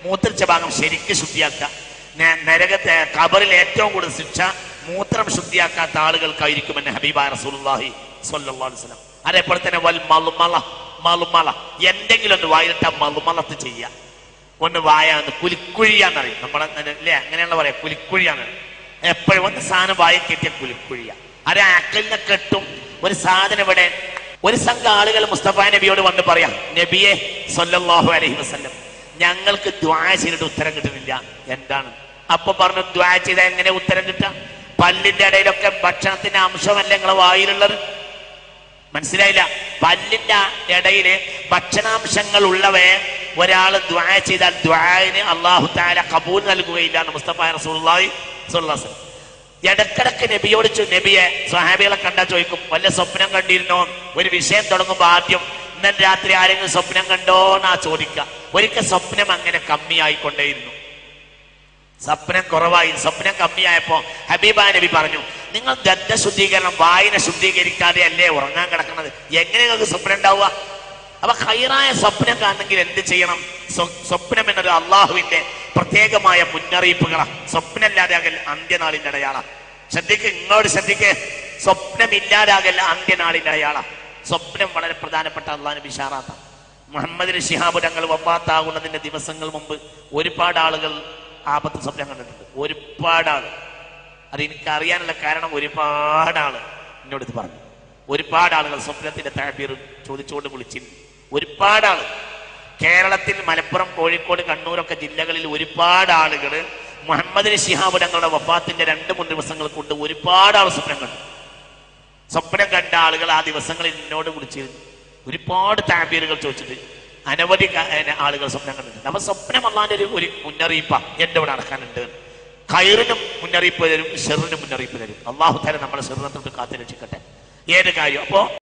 മൂത്രിച്ച ഭാഗം ശരിക്ക് ശുദ്ധിയാക്കുക ന- നരകത്തെ കബറിൽ ഏറ്റവും കൂടുതൽ ശിക്ഷ മൂത്രം ശുദ്ധിയാക്കാത്ത ആളുകൾക്കായിരിക്കുമെന്ന് ഹബീബ റസൂലുള്ളാഹി സ്വല്ലല്ലാഹു അലൈഹി വസല്ലം അതേപോലെ തന്നെ വൽ മളുമള മളുമള എന്തെങ്കിലും ഒന്ന് വായിലിട്ട മളുമളത്ത് ചെയ്യുക ഒന്ന് വായ ഒന്ന് കുലിക്കുഴിയാന്നറിയും നമ്മളെ അല്ലേ അങ്ങനെയുള്ള പറയാം കുലിക്കുഴിയാണ് എപ്പോഴും ഒന്ന് സാധനം വായ കെട്ടിയ കുലിക്കുഴിയ അത് അക്കലിനെ കെട്ടും ഒരു സാധനം ഇവിടെ ഒരു സംഘം ആളുകൾ മുസ്തഫ നബിയോട് വന്ന് പറയാം നബിയെ സല്ലല്ലാഹു അലൈഹി വസല്ലം ഞങ്ങൾക്ക് ദ്വാ ചെയ്തിട്ട് ഉത്തരം കിട്ടുന്നില്ല എന്താണ് അപ്പൊ പറഞ്ഞു ദ്വാ ചെയ്താൽ എങ്ങനെ ഉത്തരം കിട്ടാം പല്ലിന്റെ ഇടയിലൊക്കെ ഭക്ഷണത്തിന്റെ അംശമല്ല നിങ്ങളെ വായിലുള്ളത് മനസ്സിലായില്ല പല്ലിന്റെ ഇടയില് ഭക്ഷണാംശങ്ങൾ ഉള്ളവയെ ഒരാൾ ദ്വാ ചെയ്താൽ ദ്വാന് അള്ളാഹു താല കബൂൽ നൽകുകയില്ല എന്ന് മുസ്തഫ റസൂലുള്ളാഹി സ്വല്ലല്ലാഹു അലൈഹി വസല്ലം. ഇടക്കിടക്ക് നബിയോട് ചോ- നബിയെ സ്വഹാബികളെ കണ്ടാ ചോദിക്കും വല്ല സ്വപ്നം കണ്ടിരുന്നോ ഒരു വിഷയം തുടങ്ങുമ്പോൾ ആദ്യം ഇന്നലെ രാത്രി ആരെങ്കിലും സ്വപ്നം കണ്ടോ എന്നാ ചോദിക്കുക ഒരിക്കൽ സ്വപ്നം അങ്ങനെ കമ്മിയായിക്കൊണ്ടേയിരുന്നു സ്വപ്നം കുറവായി സ്വപ്നം കമ്മിയായപ്പോ ഹബീബ നബി പറഞ്ഞു നിങ്ങൾ ദത്ത ശുദ്ധീകരണം വായന ശുദ്ധീകരിക്കാതെ അല്ലേ ഉറങ്ങാൻ കിടക്കുന്നത് എങ്ങനെ നിങ്ങൾക്ക് സ്വപ്നം ഉണ്ടാവുക അപ്പൊ ഹൈറായ സ്വപ്നം കാണണമെങ്കിൽ എന്ത് ചെയ്യണം സ്വ- സ്വപ്നം എന്നത് അള്ളാഹുവിന്റെ പ്രത്യേകമായ മുന്നറിയിപ്പുകളാണ് സ്വപ്നമില്ലാതാകൽ അന്ത്യനാളിന്റെ അടയാള ശ്രദ്ധിക്ക് ഇങ്ങോട്ട് ശ്രദ്ധിക്ക് സ്വപ്നമില്ലാതാകൽ അന്ത്യനാളിന്റെ അടയാള സ്വപ്നം വളരെ പ്രധാനപ്പെട്ട അള്ളാഹ് ബിഷാറാത്ത മുഹമ്മദ് ഷിഹാബ് തങ്ങൾ വഫാത്താകുന്നതിന്റെ ദിവസങ്ങൾ മുമ്പ് ഒരുപാട് ആളുകൾ ആപത്ത് സ്വപ്നം കണ്ടിട്ടുണ്ട് ഒരുപാട് ആള് അത് എനിക്ക് അറിയാനുള്ള കാരണം ഒരുപാട് ആള് എന്നോട് ഇത് പറഞ്ഞു ഒരുപാട് ആളുകൾ സ്വപ്നത്തിന്റെ താഴ്പീർ ചോദിച്ചുകൊണ്ട് വിളിച്ചിരുന്നു ഒരുപാട് ആള് കേരളത്തിൽ മലപ്പുറം കോഴിക്കോട് കണ്ണൂരൊക്കെ ജില്ലകളിൽ ഒരുപാട് ആളുകൾ മുഹമ്മദ് ഷിഹാബ് തങ്ങളുടെ വഫാത്തിന്റെ രണ്ട് മൂന്ന് ദിവസങ്ങൾ കൊണ്ട് ഒരുപാട് ആൾ സ്വപ്നം കണ്ടു സ്വപ്നം കണ്ട ആളുകൾ ആ ദിവസങ്ങളിൽ എന്നോട് വിളിച്ചിരുന്നു ഒരുപാട് താബീറുകൾ ചോദിച്ചിട്ട് അനവധി ക- ഏ, ആളുകൾ സ്വപ്നം കണ്ടിട്ടുണ്ട് അപ്പൊ സ്വപ്നം അള്ളാന്റെ ഒരു ഒരു മുന്നറിയിപ്പാ എന്റെ ഇവിടെ നടക്കാനുണ്ട് കയറിനും മുന്നറിയിപ്പ് തരും ഷെറിനും മുന്നറിയിപ്പ് തരും അള്ളാഹു തരം നമ്മളെ ഷെറിനെ തൊട്ട് കാത്തു രക്ഷിക്കട്ടെ ഏത് കാര്യം അപ്പോ